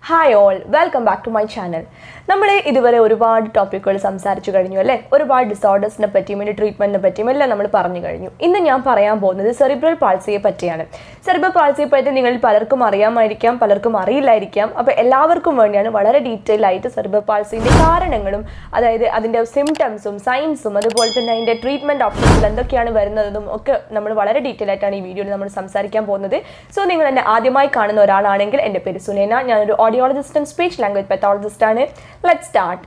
hi all welcome back to my channel നമ്മൾ ഇതുവരെ ഒരുപാട് ടോപ്പിക്കുകൾ സംസാരിച്ചു കഴിഞ്ഞു അല്ലേ ഒരുപാട് ഡിസോർഡേഴ്സിനെ പറ്റിയും അതിൻ്റെ ട്രീറ്റ്മെൻറ്റിനെ പറ്റിയും എല്ലാം നമ്മൾ പറഞ്ഞു കഴിഞ്ഞു ഇന്ന് ഞാൻ പറയാൻ പോകുന്നത് സെറിബ്രൽ പാൾസിയെ പറ്റിയാണ് സെറിബ്രൽ പാൾസിയെ പറ്റി നിങ്ങളിൽ പലർക്കും അറിയാമായിരിക്കാം പലർക്കും അറിയില്ലായിരിക്കാം അപ്പോൾ എല്ലാവർക്കും വേണ്ടിയാണ് വളരെ ഡീറ്റെയിൽ ആയിട്ട് സെറിബ്രൽ പാൾസിൻ്റെ കാരണങ്ങളും അതായത് അതിൻ്റെ സിംറ്റംസും സയൻസും അതുപോലെ തന്നെ അതിൻ്റെ ട്രീറ്റ്മെൻറ്റ് ഓപ്ഷൻസിൽ എന്തൊക്കെയാണ് വരുന്നതെന്നും ഒക്കെ നമ്മൾ വളരെ ഡീറ്റെയിൽ ആയിട്ടാണ് ഈ വീഡിയോയിൽ നമ്മൾ സംസാരിക്കാൻ പോകുന്നത് സോ നിങ്ങൾ എന്നെ ആദ്യമായി കാണുന്ന ഒരാളാണെങ്കിൽ എൻ്റെ പേര് സുനേന ഞാനൊരു audiologist and speech language pathologist ആണ് ലെറ്റ് സ്റ്റാർട്ട്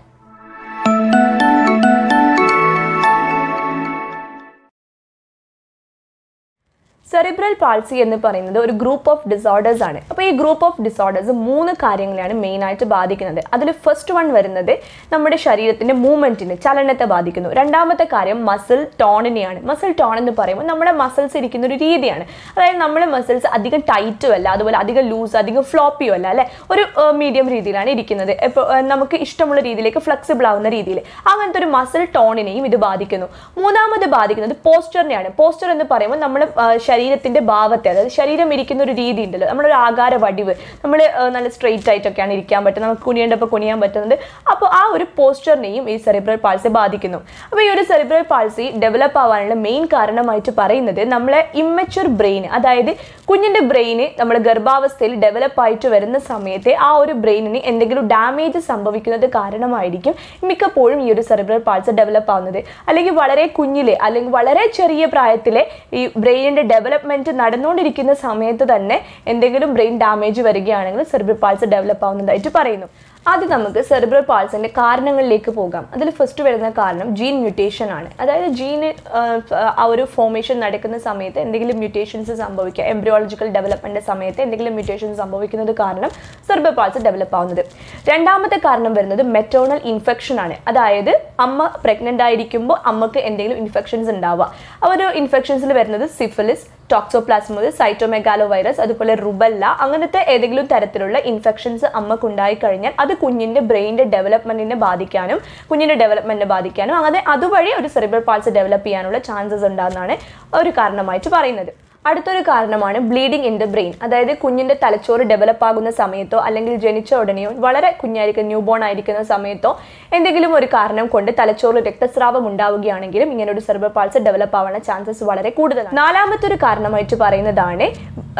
സെറിബ്രൽ പാൾസി എന്ന് പറയുന്നത് ഒരു ഗ്രൂപ്പ് ഓഫ് ഡിസോർഡേഴ്സ് ആണ് അപ്പോൾ ഈ ഗ്രൂപ്പ് ഓഫ് ഡിസോർഡേഴ്സ് മൂന്ന് കാര്യങ്ങളെയാണ് മെയിനായിട്ട് ബാധിക്കുന്നത് അതിൽ ഫസ്റ്റ് വൺ വരുന്നത് നമ്മുടെ ശരീരത്തിൻ്റെ മൂവ്മെൻറ്റിന് ചലനത്തെ ബാധിക്കുന്നു രണ്ടാമത്തെ കാര്യം മസിൽ ടോണിനെയാണ് മസിൽ ടോൺ എന്ന് പറയുമ്പോൾ നമ്മുടെ മസിൽസ് ഇരിക്കുന്ന ഒരു രീതിയാണ് അതായത് നമ്മുടെ മസിൽസ് അധികം ടൈറ്റും അല്ല അതുപോലെ അധികം ലൂസ് അധികം ഫ്ലോപ്പിയും അല്ല അല്ലെ ഒരു മീഡിയം രീതിയിലാണ് ഇരിക്കുന്നത് ഇപ്പോൾ നമുക്ക് ഇഷ്ടമുള്ള രീതിയിലേക്ക് ഫ്ലെക്സിബിൾ ആവുന്ന രീതിയിൽ അങ്ങനത്തെ ഒരു മസിൽ ടോണിനെയും ഇത് ബാധിക്കുന്നു മൂന്നാമത് ബാധിക്കുന്നത് പോസ്റ്ററിനെയാണ് പോസ്റ്റർ എന്ന് പറയുമ്പോൾ നമ്മൾ ശരീരത്തിന്റെ ഭാവത്തെ അതായത് ശരീരം ഇരിക്കുന്ന ഒരു രീതി ഉണ്ടല്ലോ നമ്മുടെ ഒരു ആകാര വടിവ് നമ്മൾ നല്ല സ്ട്രെയിറ്റ് ആയിട്ടൊക്കെയാണ് ഇരിക്കാൻ പറ്റുന്നത് നമുക്ക് കുനിയേണ്ടപ്പോൾ കുനിയാൻ പറ്റുന്നത് അപ്പോൾ ആ ഒരു പോസ്റ്ററിനെയും ഈ സെറിബ്രൽ പാൾസി ബാധിക്കുന്നു അപ്പോൾ ഈ ഒരു സെറിബ്രൽ പാൾസി ഡെവലപ്പ് ആവാനുള്ള മെയിൻ കാരണമായിട്ട് പറയുന്നത് നമ്മളെ ഇമ്മച്ചുർ ബ്രെയിൻ അതായത് കുഞ്ഞിൻ്റെ ബ്രെയിന് നമ്മൾ ഗർഭാവസ്ഥയിൽ ഡെവലപ്പ് ആയിട്ട് വരുന്ന സമയത്തെ ആ ഒരു ബ്രെയിനിന് എന്തെങ്കിലും ഡാമേജ് സംഭവിക്കുന്നത് കാരണമായിരിക്കും മിക്കപ്പോഴും ഈ ഒരു സെറിബ്രൽ പാൾസ് ഡെവലപ്പ് ആവുന്നത് അല്ലെങ്കിൽ വളരെ കുഞ്ഞിലെ അല്ലെങ്കിൽ വളരെ ചെറിയ പ്രായത്തിലെ ഈ ബ്രെയിനിൻ്റെ ഡെവലപ്മെൻറ്റ് നടന്നുകൊണ്ടിരിക്കുന്ന സമയത്ത് തന്നെ എന്തെങ്കിലും ബ്രെയിൻ ഡാമേജ് വരികയാണെങ്കിൽ സെറിബ്രൽ പാൾസ് ഡെവലപ്പ് ആവുന്നതായിട്ട് പറയുന്നു ആദ്യം നമുക്ക് സെറിബ്രൽ പാൾസിൻ്റെ കാരണങ്ങളിലേക്ക് പോകാം അതിൽ ഫസ്റ്റ് വരുന്ന കാരണം ജീൻ മ്യൂട്ടേഷൻ ആണ് അതായത് ജീന് ആ ഒരു ഫോർമേഷൻ നടക്കുന്ന സമയത്ത് എന്തെങ്കിലും മ്യൂട്ടേഷൻസ് സംഭവിക്കുക എംബ്രിയോളജിക്കൽ ഡെവലപ്മെൻറ്റ് സമയത്ത് എന്തെങ്കിലും മ്യൂട്ടേഷൻസ് സംഭവിക്കുന്നത് കാരണം സെറിബ്രൽ പാൾസ് ഡെവലപ്പ് ആവുന്നത് രണ്ടാമത്തെ കാരണം വരുന്നത് മെറ്റേണൽ ഇൻഫെക്ഷൻ ആണ് അതായത് അമ്മ പ്രഗ്നൻ്റ് ആയിരിക്കുമ്പോൾ അമ്മക്ക് എന്തെങ്കിലും ഇൻഫെക്ഷൻസ് ഉണ്ടാവുക ആ ഒരു ഇൻഫെക്ഷൻസിൽ വരുന്നത് സിഫിലിസ് ടോക്സോപ്ലാസ്മോസിസ് സൈറ്റോമെഗാലോ വൈറസ് അതുപോലെ റുബല്ല അങ്ങനത്തെ ഏതെങ്കിലും തരത്തിലുള്ള ഇൻഫെക്ഷൻസ് അമ്മക്ക് ഉണ്ടായി കഴിഞ്ഞാൽ അത് കുഞ്ഞിൻ്റെ ബ്രെയിനിൻ്റെ ഡെവലപ്മെൻറ്റിനെ ബാധിക്കാനും കുഞ്ഞിൻ്റെ ഡെവലപ്മെൻറ്റിനെ ബാധിക്കാനും അങ്ങനെ അതുവഴി ഒരു സെറിബ്രൽ പാൾസ് ഡെവലപ്പ് ചെയ്യാനുള്ള ചാൻസസ് ഉണ്ടാകുന്നതാണ് ഒരു കാരണമായിട്ട് പറയുന്നത് അടുത്തൊരു കാരണമാണ് ബ്ലീഡിങ് ഇൻ ദ ബ്രെയിൻ അതായത് കുഞ്ഞിൻ്റെ തലച്ചോറ് ഡെവലപ്പ് ആകുന്ന സമയത്തോ അല്ലെങ്കിൽ ജനിച്ച ഉടനെയോ വളരെ കുഞ്ഞായിരിക്കുന്ന ന്യൂ ബോൺ ആയിരിക്കുന്ന സമയത്തോ എന്തെങ്കിലും ഒരു കാരണം കൊണ്ട് തലച്ചോറ് രക്തസ്രാവം ഉണ്ടാവുകയാണെങ്കിലും ഇങ്ങനെ ഒരു സെർബർ പാൾസ് ഡെവലപ്പ് ആവാനുള്ള ചാൻസസ് വളരെ കൂടുതലാണ് നാലാമത്തെ ഒരു കാരണമായിട്ട് പറയുന്നതാണ്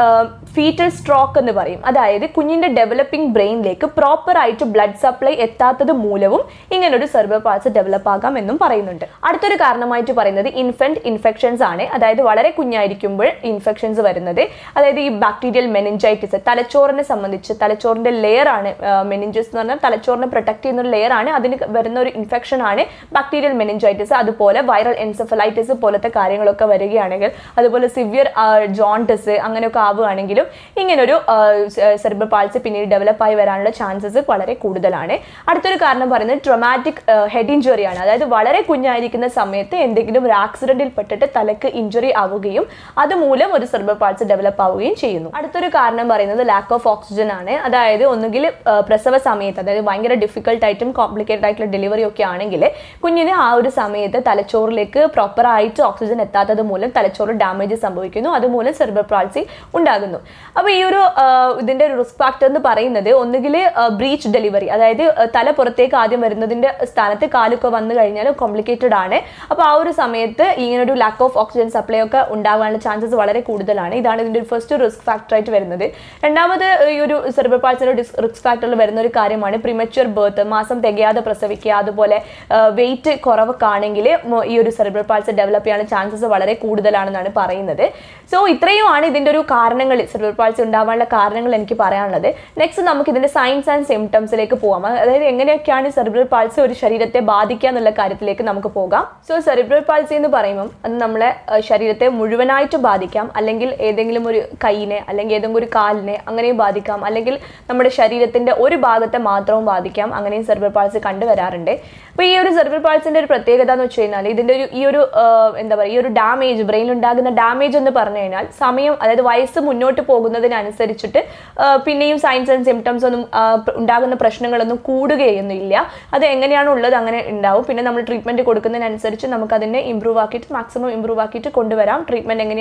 ഫീറ്റൽ സ്ട്രോക്ക് എന്ന് പറയും അതായത് കുഞ്ഞിൻ്റെ ഡെവലപ്പിംഗ് ബ്രെയിനിലേക്ക് പ്രോപ്പർ ആയിട്ട് ബ്ലഡ് സപ്ലൈ എത്താത്തത് മൂലവും ഇങ്ങനൊരു സെർബർ പാൾസ് ഡെവലപ്പ് ആകാം എന്നും പറയുന്നുണ്ട് അടുത്തൊരു കാരണമായിട്ട് പറയുന്നത് ഇൻഫൻറ്റ് ഇൻഫെക്ഷൻസ് ആണ് അതായത് വളരെ കുഞ്ഞായിരിക്കുമ്പോൾ ഇൻഫെക്ഷൻസ് വരുന്നത് അതായത് ഈ ബാക്ടീരിയൽ മെനിഞ്ചൈറ്റിസ് തലച്ചോറിനെ സംബന്ധിച്ച് തലച്ചോറിന്റെ ലെയർ ആണ് മെനിഞ്ചസ് എന്ന് പറഞ്ഞാൽ തലച്ചോറിനെ പ്രൊട്ടക്ട് ചെയ്യുന്ന ഒരു ലെയർ ആണ് അതിന് വരുന്ന ഒരു ഇൻഫെക്ഷൻ ആണ് ബാക്ടീരിയൽ മെനിഞ്ചൈറ്റിസ് അതുപോലെ വൈറൽ എൻസെഫലൈറ്റിസ് പോലത്തെ കാര്യങ്ങളൊക്കെ വരികയാണെങ്കിൽ അതുപോലെ സിവിയർ ജോണ്ടിസ് അങ്ങനെയൊക്കെ ആവുകയാണെങ്കിലും ഇങ്ങനൊരു സെറിബ്രൽ പാൾസി പിന്നീട് ഡെവലപ്പ് ആയി വരാനുള്ള ചാൻസസ് വളരെ കൂടുതലാണ് അടുത്തൊരു കാരണം പറയുന്നത് ട്രൊമാറ്റിക് ഹെഡ് ഇഞ്ചുറി ആണ് അതായത് വളരെ കുഞ്ഞായിരിക്കുന്ന സമയത്ത് എന്തെങ്കിലും ഒരു ആക്സിഡന്റിൽ പെട്ടിട്ട് തലക്ക് ഇഞ്ചുറി ആവുകയും അതുമൂലം ഒരു സെർബൽ പാൾസ് ഡെവലപ്പ് ആവുകയും ചെയ്യുന്നു അടുത്തൊരു കാരണം പറയുന്നത് ലാക്ക് ഓഫ് ഓക്സിജൻ ആണ് അതായത് ഒന്നുകിൽ പ്രസവ സമയത്ത് അതായത് ഭയങ്കര ഡിഫിക്കൽട്ട് ആയിട്ടും കോംപ്ലിക്കേറ്റഡ് ആയിട്ടുള്ള ഡെലിവറി ഒക്കെ ആണെങ്കിൽ കുഞ്ഞിന് ആ ഒരു സമയത്ത് തലച്ചോറിലേക്ക് പ്രോപ്പർ ആയിട്ട് ഓക്സിജൻ എത്താത്തത് മൂലം തലച്ചോറ് ഡാമേജ് സംഭവിക്കുന്നു അതുമൂലം സെർബൽ പാൾസി ഉണ്ടാകുന്നു അപ്പോൾ ഈ ഒരു ഇതിന്റെ ഒരു റിസ്ക് ഫാക്ടർ എന്ന് പറയുന്നത് ഒന്നുകിൽ ബ്രീച്ച് ഡെലിവറി അതായത് തല പുറത്തേക്ക് ആദ്യം വരുന്നതിന്റെ സ്ഥാനത്ത് കാലൊക്കെ വന്നു കഴിഞ്ഞാൽ കോംപ്ലിക്കേറ്റഡ് ആണ് അപ്പോൾ ആ ഒരു സമയത്ത് ഇങ്ങനെ ഒരു ലാക്ക് ഓഫ് ഓക്സിജൻ സപ്ലൈ ഒക്കെ ഉണ്ടാകാനുള്ള ചാൻസസ് വളരെ കൂടുതലാണ് ഇതാണ് ഇതിൻ്റെ ഒരു ഫസ്റ്റ് റിസ്ക് ഫാക്ടർ ആയിട്ട് വരുന്നത് രണ്ടാമത് ഈ ഒരു സെർബൽ പാൾസിൻ്റെ റിസ്ക് ഫാക്ടറിൽ വരുന്ന ഒരു കാര്യമാണ് പ്രിമച്വർ ബർത്ത് മാസം തികയാതെ പ്രസവിക്കുക അതുപോലെ വെയിറ്റ് കുറവൊക്കെ ആണെങ്കിൽ ഈ ഒരു സെർബൽ പാൾസ് ഡെവലപ്പ് ചെയ്യാനുള്ള ചാൻസസ് വളരെ കൂടുതലാണെന്നാണ് പറയുന്നത് സോ ഇത്രയുമാണ് ഇതിൻ്റെ ഒരു കാരണങ്ങൾ സെർബൽ പാൾസി ഉണ്ടാവാനുള്ള കാരണങ്ങൾ എനിക്ക് പറയാനുള്ളത് നെക്സ്റ്റ് നമുക്ക് ഇതിൻ്റെ സയൻസ് ആൻഡ് സിംറ്റംസിലേക്ക് പോകാം അതായത് എങ്ങനെയൊക്കെയാണ് സെറിബ്രൽ പാൾസി ഒരു ശരീരത്തെ ബാധിക്കുക എന്നുള്ള കാര്യത്തിലേക്ക് നമുക്ക് പോകാം സോ സെറിബ്രൽ പാൾസി എന്ന് പറയുമ്പം അത് നമ്മളെ ശരീരത്തെ മുഴുവനായിട്ട് ബാധിക്കാം അല്ലെങ്കിൽ ഏതെങ്കിലും ഒരു കൈയിനെ അല്ലെങ്കിൽ ഏതെങ്കിലും ഒരു കാലിനെ അങ്ങനെയും ബാധിക്കാം അല്ലെങ്കിൽ നമ്മുടെ ശരീരത്തിൻ്റെ ഒരു ഭാഗത്തെ മാത്രവും ബാധിക്കാം അങ്ങനെയും സെറിബ്രൽ പാൾസി കണ്ടുവരാറുണ്ട് അപ്പോൾ ഈ ഒരു സെറിബ്രൽ പാൾസിൻ്റെ ഒരു പ്രത്യേകത എന്ന് വെച്ച് കഴിഞ്ഞാൽ ഇതിൻ്റെ ഒരു ഈ ഒരു എന്താ പറയുക ഈ ഒരു ഡാമേജ് ബ്രെയിനിൽ ഉണ്ടാകുന്ന ഡാമേജ് എന്ന് പറഞ്ഞു കഴിഞ്ഞാൽ സമയം അതായത് വയസ്സ് മുന്നോട്ട് പോകുന്നതിനനുസരിച്ചിട്ട് പിന്നെയും സയൻസ് ആൻഡ് സിംറ്റംസ് ഒന്നും ഉണ്ടാകുന്ന പ്രശ്നങ്ങളൊന്നും കൂടുകയൊന്നുമില്ല അത് എങ്ങനെയാണ് ഉള്ളത് അങ്ങനെ ഉണ്ടാവും പിന്നെ നമ്മൾ ട്രീറ്റ്മെൻറ്റ് കൊടുക്കുന്നതിനനുസരിച്ച് നമുക്ക് അതിനെ ഇമ്പ്രൂവ് ആക്കിയിട്ട് മാക്സിമം ഇമ്പ്രൂവ് ആക്കിയിട്ട് കൊണ്ടുവരാം ട്രീറ്റ്മെൻറ്റ് എങ്ങനെയാണോ നിങ്ങൾ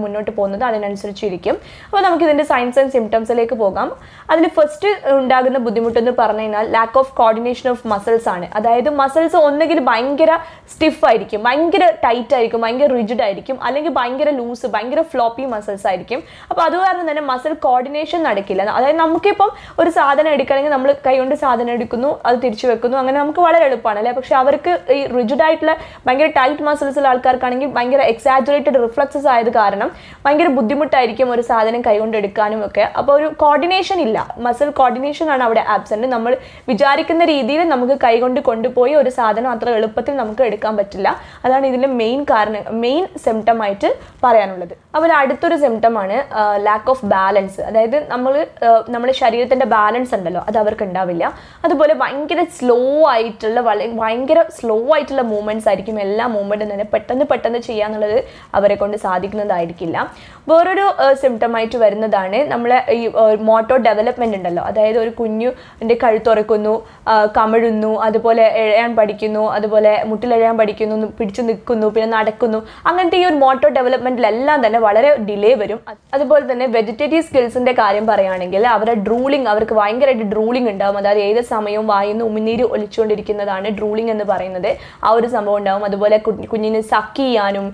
മുന്നോട്ട് പോകുന്നത് അതിനനുസരിച്ചിരിക്കും അപ്പോൾ നമുക്ക് ഇതിൻ്റെ സയൻസ് ആൻഡ് സിംറ്റംസിലേക്ക് പോകാം അതിൽ ഫസ്റ്റ് ഉണ്ടാകുന്ന ബുദ്ധിമുട്ടെന്ന് പറഞ്ഞു കഴിഞ്ഞാൽ lack of coordination of muscles ആണ് അതായത് മസിൽസ് ഒന്നുകിൽ ഭയങ്കര സ്റ്റിഫ് ആയിരിക്കും ഭയങ്കര ടൈറ്റ് ആയിരിക്കും ഭയങ്കര റിജിഡ് ആയിരിക്കും അല്ലെങ്കിൽ ഭയങ്കര ലൂസ് ഭയങ്കര ഫ്ലോപ്പി മസിൽസ് ആയിരിക്കും അപ്പോൾ അത് കാരണം തന്നെ മസിൽ കോർഡിനേഷൻ നടക്കില്ല അതായത് നമുക്കിപ്പം ഒരു സാധനം എടുക്കണമെങ്കിൽ നമ്മൾ കൈകൊണ്ട് സാധനം എടുക്കുന്നു അത് തിരിച്ചു വെക്കുന്നു അങ്ങനെ നമുക്ക് വളരെ എളുപ്പമാണ് അല്ലേ പക്ഷെ അവർക്ക് ഈ റിജിഡ് ആയിട്ടുള്ള ഭയങ്കര ടൈറ്റ് മസിൽസ് ഉള്ള ആൾക്കാർക്കാണെങ്കിൽ ഭയങ്കര എക്സാജുറേറ്റഡ് റിഫ്ലക്സസ് ആയത് കാരണം ഭയങ്കര ബുദ്ധിമുട്ടായിരിക്കും ഒരു സാധനം കൈകൊണ്ട് എടുക്കാനും ഒക്കെ അപ്പോൾ ഒരു കോർഡിനേഷൻ ഇല്ല മസിൽ കോർഡിനേഷൻ ആണ് അവിടെ ആബ്സെന്റ് നമ്മൾ വിചാരിക്കുന്ന രീതിയിൽ നമുക്ക് കൈകൊണ്ട് കൊണ്ടുപോയി ഒരു സാധനം അത്ര എളുപ്പത്തിൽ നമുക്ക് എടുക്കാൻ പറ്റില്ല അതാണ് ഇതിന്റെ മെയിൻ കാരണം മെയിൻ സിംറ്റം ആയിട്ട് പറയാനുള്ളത് അപ്പോൾ അടുത്തൊരു സിംറ്റം ആണ് ലാക്ക് ഓഫ് ബാലൻസ് അതായത് നമ്മൾ നമ്മുടെ ശരീരത്തിന്റെ ബാലൻസ് ഉണ്ടല്ലോ അത് അവർക്ക് ഉണ്ടാവില്ല അതുപോലെ ഭയങ്കര സ്ലോ ആയിട്ടുള്ള വള- ഭയങ്കര സ്ലോ ആയിട്ടുള്ള മൂവ്മെന്റ്സ് ആയിരിക്കും എല്ലാ മൂവ്മെന്റും തന്നെ പെട്ടെന്ന് പെട്ടെന്ന് ചെയ്യാന്നുള്ളത് അവരെ കൊണ്ട് സാധിക്കുന്നതായിരിക്കില്ല വേറൊരു സിംറ്റം ആയിട്ട് വരുന്നതാണ് നമ്മളെ ഈ മോട്ടോ ഡെവലപ്മെന്റ് ഉണ്ടല്ലോ അതായത് ഒരു കുഞ്ഞുൻ്റെ കഴുത്തുറക്കുന്നു ആ, കമിഴുന്നു അതുപോലെ എഴയാൻ പഠിക്കുന്നു അതുപോലെ മുട്ടിലെഴയാൻ പഠിക്കുന്നു ന്ന് പിടിച്ചു നിൽക്കുന്നു പിന്നെ നടക്കുന്നു അങ്ങനത്തെ ഈ ഒരു മോട്ടോ ഡെവലപ്മെന്റിലെല്ലാം തന്നെ വളരെ ഡിലേ വരും അത് അതുപോലെ തന്നെ വെജിറ്റേറ്റീവ് സ്കിൽസിന്റെ കാര്യം പറയുകയാണെങ്കിൽ അവരുടെ ഡ്രൂളിംഗ് അവർക്ക് ഭയങ്കരമായിട്ട് ഡ്രൂളിംഗ് ഉണ്ടാവും അതായത് ഏത് സമയവും വായിന്ന് ഉമിനീര് ഒലിച്ചുകൊണ്ടിരിക്കുന്നതാണ് ഡ്രൂളിംഗ് എന്ന് പറയുന്നത് ആ ഒരു സംഭവം ഉണ്ടാവും അതുപോലെ കു- കുഞ്ഞിന് സക്ക് ചെയ്യാനും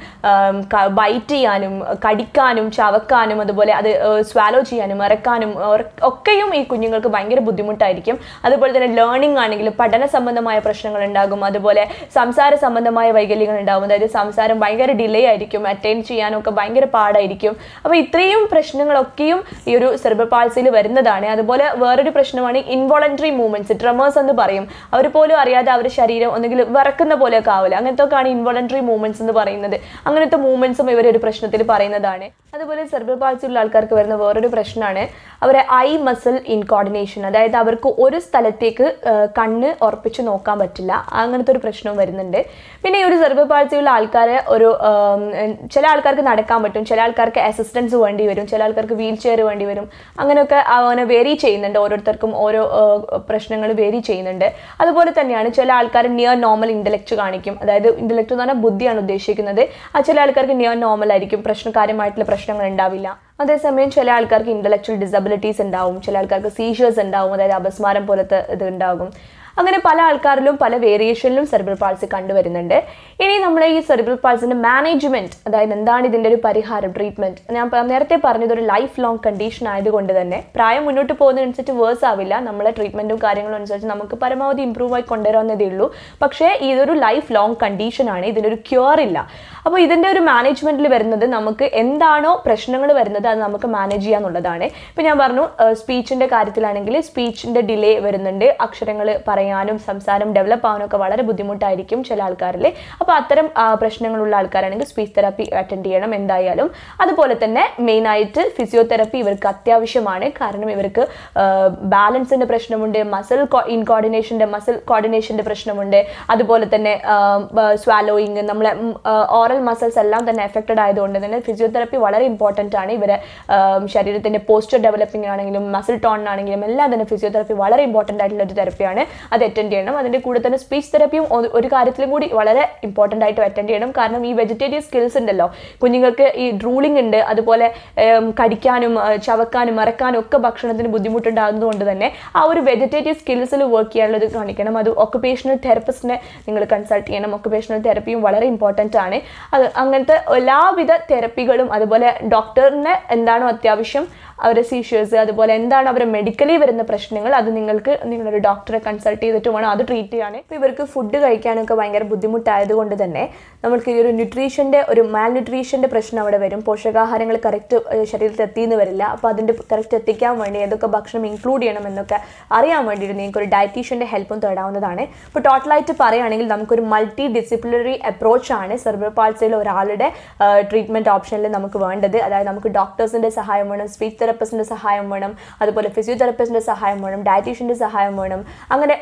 ബൈറ്റ് ചെയ്യാനും കടിക്കാനും ചവക്കാനും അതുപോലെ അത് സ്വാലോ ചെയ്യാനും ഇറക്കാനും ഒർ- ഒക്കെയും ഈ കുഞ്ഞുങ്ങൾക്ക് ഭയങ്കര ബുദ്ധിമുട്ടായിരിക്കും അതുപോലെ തന്നെ ലേണിംഗ് ആണെങ്കിൽ പഠന സംബന്ധമായ പ്രശ്നങ്ങൾ ഉണ്ടാകും അതുപോലെ സംസാര സംബന്ധമായ വൈകല്യങ്ങൾ ഉണ്ടാകും അതായത് സംസാരം ഭയങ്കര ഡിലേ ആയിരിക്കും അറ്റൈൻ ചെയ്യാനൊക്കെ ഭയങ്കര പാടായിരിക്കും അപ്പോൾ ഇത്രയും പ്രശ്നങ്ങളൊക്കെയും ഈ ഒരു സെർബൽ പാൾസിയിൽ വരുന്നതാണ് അതുപോലെ വേറൊരു പ്രശ്നമാണ് ഇൻവോളണ്ടറി മൂവ്മെന്റ്സ് ട്രമേഴ്സ് എന്ന് പറയും അവർ പോലും അറിയാതെ അവരുടെ ശരീരം ഒന്നുകിൽ വിറക്കുന്ന പോലെയൊക്കെ ആവില്ല അങ്ങനത്തെ ഒക്കെയാണ് ഇൻവോളണ്ടറി മൂവ്മെന്റ്സ് എന്ന് പറയുന്നത് അങ്ങനത്തെ മൂവ്മെന്റ്സും ഇവർ ഒരു പ്രശ്നത്തിൽ പറയുന്നതാണ് അതുപോലെ സെർബൽ പാൾസിയുള്ള ആൾക്കാർക്ക് വരുന്ന വേറൊരു പ്രശ്നമാണ് അവരെ ഐ മസിൽ ഇൻകോർഡിനേഷൻ അതായത് അവർക്ക് ഒരു സ്ഥലത്തേക്ക് ആ, കണ്ണ് ഉറപ്പിച്ച് നോക്കാൻ പറ്റില്ല അങ്ങനത്തെ ഒരു പ്രശ്നവും വരുന്നുണ്ട് പിന്നെ ഈ ഒരു സെർബൽ പാൾസിയുള്ള ആൾക്കാരെ ഒരു ആം, ചില ആൾക്കാർക്ക് നടക്കാൻ പറ്റും ചില ആൾക്കാർക്ക് അസിസ്റ്റൻസ് വേണ്ടി വരും ചില ആൾക്കാർക്ക് വീൽ ചെയർ വേണ്ടി വരും അങ്ങനെയൊക്കെ അവനെ വേരി ചെയ്യുന്നുണ്ട് ഓരോരുത്തർക്കും ഓരോ പ്രശ്നങ്ങൾ വേരി ചെയ്യുന്നുണ്ട് അതുപോലെ തന്നെയാണ് ചില ആൾക്കാർ നിയർ നോർമൽ ഇന്റലക്ട് കാണിക്കും അതായത് ഇന്റലക്ട് എന്ന് പറഞ്ഞാൽ ബുദ്ധിയാണ് ഉദ്ദേശിക്കുന്നത് ആ ചില ആൾക്കാർക്ക് നിയർ നോർമൽ ആയിരിക്കും പ്രശ്നകാര്യമായിട്ടുള്ള പ്രശ്നങ്ങൾ ഉണ്ടാവില്ല അതേസമയം ചില ആൾക്കാർക്ക് ഇന്റലക്ച്വൽ ഡിസബിലിറ്റീസ് ഉണ്ടാവും ചില ആൾക്കാർക്ക് സീഷേഴ്സ് ഉണ്ടാവും അതായത് അപസ്മാരം പോലത്തെ ഇത് ഉണ്ടാകും അങ്ങനെ പല ആൾക്കാരിലും പല വേരിയേഷനിലും സെറിബ്രൽ പാൾസി കണ്ടുവരുന്നുണ്ട് ഇനി നമ്മൾ ഈ സെറിബ്രൽ പാൾസിന്റെ മാനേജ്മെന്റ് അതായത് എന്താണ് ഇതിന്റെ ഒരു പരിഹാരം ട്രീറ്റ്മെന്റ് ഞാൻ പ- നേരത്തെ പറഞ്ഞത് ഒരു ലൈഫ് ലോങ് കണ്ടീഷൻ ആയതുകൊണ്ട് തന്നെ പ്രായം മുന്നോട്ട് പോകുന്നതനുസരിച്ച് വേഴ്സ് ആവില്ല നമ്മളെ ട്രീറ്റ്മെന്റും കാര്യങ്ങളും അനുസരിച്ച് നമുക്ക് പരമാവധി ഇമ്പ്രൂവ് ആയി കൊണ്ടുവരാവുന്നതേ ഉള്ളൂ പക്ഷേ ഇതൊരു ലൈഫ് ലോങ് കണ്ടീഷൻ ആണ് ഇതിനൊരു ക്യൂർ ഇല്ല അപ്പോൾ ഇതിന്റെ ഒരു മാനേജ്മെന്റിൽ വരുന്നത് നമുക്ക് എന്താണോ പ്രശ്നങ്ങൾ വരുന്നത് അത് നമുക്ക് മാനേജ് ചെയ്യാന്നുള്ളതാണ് ഇപ്പൊ ഞാൻ പറഞ്ഞു സ്പീച്ചിന്റെ കാര്യത്തിലാണെങ്കിൽ സ്പീച്ചിന്റെ ഡിലേ വരുന്നുണ്ട് അക്ഷരങ്ങൾ പറയാനും സംസാരം ഡെവലപ്പ് ആവാനും ഒക്കെ വളരെ ബുദ്ധിമുട്ടായിരിക്കും ചില ആൾക്കാരിൽ അപ്പോൾ അത്തരം ആ, പ്രശ്നങ്ങളുള്ള ആൾക്കാരാണെങ്കിൽ സ്പീച്ച് തെറാപ്പി അറ്റൻഡ് ചെയ്യണം എന്തായാലും അതുപോലെ തന്നെ മെയിൻ ആയിട്ട് ഫിസിയോതെറപ്പി ഇവർക്ക് അത്യാവശ്യമാണ് കാരണം ഇവർക്ക് ബാലൻസിന്റെ പ്രശ്നമുണ്ട് മസിൽ ഇൻകോർഡിനേഷന്റെ മസിൽ കോർഡിനേഷന്റെ പ്രശ്നമുണ്ട് അതുപോലെ തന്നെ സ്വാലോയിങ് നമ്മളെ ഓറൽ മസിൽസ് എല്ലാം തന്നെ എഫക്റ്റഡ് ആയതുകൊണ്ട് തന്നെ ഫിസിയോതെറപ്പി വളരെ ഇമ്പോർട്ടൻ്റ് ആണ് ഇവരെ ആം, ശരീരത്തിന്റെ പോസ്റ്റർ ഡെവലപ്പിംഗ് ആണെങ്കിലും മസിൽ ടോൺ ആണെങ്കിലും എല്ലാം തന്നെ ഫിസിയോതെറപ്പി വളരെ ഇമ്പോർട്ടൻ്റ് ആയിട്ടുള്ള ഒരു തെറപ്പിയാണ് അത് അറ്റൻഡ് ചെയ്യണം അതിന്റെ കൂടെ തന്നെ സ്പീച്ച് തെറപ്പിയും ഒ- ഒരു കാര്യത്തിലും കൂടി വളരെ ഇമ്പോർട്ടൻ്റ് ആയിട്ട് അറ്റൻഡ് ചെയ്യണം കാരണം ഈ വെജിറ്റേറിയൻ സ്കിൽസ് ഉണ്ടല്ലോ കുഞ്ഞുങ്ങൾക്ക് ഈ ഡ്രൂളിംഗ് ഉണ്ട് അതുപോലെ ഏം, കടിക്കാനും ആ, ചവക്കാനും മറക്കാനും ഒക്കെ ഭക്ഷണത്തിന് ബുദ്ധിമുട്ടുണ്ടാകുന്നത് കൊണ്ട് തന്നെ ആ ഒരു വെജിറ്റേറിയൻ സ്കിൽസിൽ വർക്ക് ചെയ്യാനുള്ളത് കാണിക്കണം അത് ഒക്കുപേഷണൽ തെറപ്പിസ്റ്റിനെ നിങ്ങൾ കൺസൾട്ട് ചെയ്യണം ഒക്കുപേഷണൽ തെറപ്പിയും വളരെ ഇമ്പോർട്ടൻ്റ് ആണ് അത് അങ്ങനത്തെ എല്ലാവിധ തെറപ്പികളും അതുപോലെ ഡോക്ടറിന് എന്താണോ അത്യാവശ്യം അവരുടെ സീഷ്യേഴ്സ് അതുപോലെ എന്താണ് അവരുടെ മെഡിക്കലി വരുന്ന പ്രശ്നങ്ങൾ അത് നിങ്ങൾക്ക് നിങ്ങളൊരു ഡോക്ടറെ കൺസൾട്ട് ചെയ്തിട്ട് വേണം അത് ട്രീറ്റ് ചെയ്യാൻ ഇപ്പോൾ ഇവർക്ക് ഫുഡ് കഴിക്കാനൊക്കെ ഭയങ്കര ബുദ്ധിമുട്ടായതുകൊണ്ട് തന്നെ നമുക്ക് ഈ ഒരു ന്യൂട്രീഷൻ്റെ ഒരു മാൽ ന്യൂട്രീഷൻ്റെ പ്രശ്നം അവിടെ വരും പോഷകാഹാരങ്ങൾ കറക്റ്റ് ശരീരത്തിൽ എത്തിയെന്ന് വരില്ല അപ്പോൾ അതിൻ്റെ കറക്റ്റ് എത്തിക്കാൻ വേണ്ടി ഏതൊക്കെ ഭക്ഷണം ഇൻക്ലൂഡ് ചെയ്യണം എന്നൊക്കെ അറിയാൻ വേണ്ടിയിട്ട് നിങ്ങൾക്ക് ഒരു ഡയറ്റീഷ്യൻ്റെ ഹെൽപ്പും തേടാവുന്നതാണ് ഇപ്പോൾ ടോട്ടലായിട്ട് പറയുകയാണെങ്കിൽ നമുക്കൊരു മൾട്ടി ഡിസിപ്ലിനറി അപ്രോച്ചാണ് സെർബർ പാൾസിൽ ഒരാളുടെ ട്രീറ്റ്മെൻറ്റ് ഓപ്ഷനിൽ നമുക്ക് വേണ്ടത് അതായത് നമുക്ക് ഡോക്ടേഴ്സിൻ്റെ സഹായം വേണം സ്പീച്ച് തെറപ്പിസ്റ്റിൻ്റെ സഹായം വേണം അതുപോലെ ഫിസിയോതെറപ്പിസ്റ്റിൻ്റെ സഹായം വേണം ഡയറ്റീഷ്യൻ്റെ സഹായം വേണം അങ്ങനെ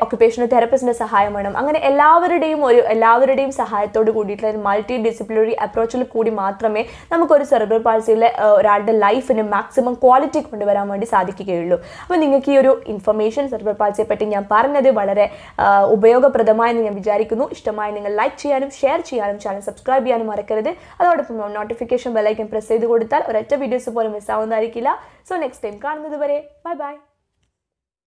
ഓക്യുപ്പേഷണൽ തെറപ്പിസ്റ്റിൻ്റെ സഹായം വേണം അങ്ങനെ എല്ലാവരുടെയും ഒരു എല്ലാവരുടെയും സഹായത്തോട് കൂടിയിട്ടുള്ള ഒരു മൾട്ടി ഡിസിപ്ലിനറി അപ്രോച്ചിൽ കൂടി മാത്രമേ നമുക്കൊരു സെറിബ്രൽ പാൾസിയിലെ ഒരാളുടെ ലൈഫിന് മാക്സിമം ക്വാളിറ്റി കൊണ്ടുവരാൻ വേണ്ടി സാധിക്കുകയുള്ളൂ അപ്പോൾ നിങ്ങൾക്ക് ഈ ഒരു ഇൻഫർമേഷൻ സെറിബ്രൽ പാൾസിയെ പറ്റി ഞാൻ പറഞ്ഞത് വളരെ ആ, ഉപയോഗപ്രദമായെന്ന് ഞാൻ വിചാരിക്കുന്നു ഇഷ്ടമായി നിങ്ങൾ ലൈക്ക് ചെയ്യാനും ഷെയർ ചെയ്യാനും ചാനൽ സബ്സ്ക്രൈബ് ചെയ്യാനും മറക്കരുത് അതോടൊപ്പം നോട്ടിഫിക്കേഷൻ ബെല്ലൈക്കൻ പ്രസ് ചെയ്ത് കൊടുത്താൽ ഒരൊറ്റ വീഡിയോസ് പോലും മിസ്സാവുന്നതായിരിക്കില്ല സോ നെക്സ്റ്റ് ടൈം കാണുന്നത് വരെ ബൈ ബൈ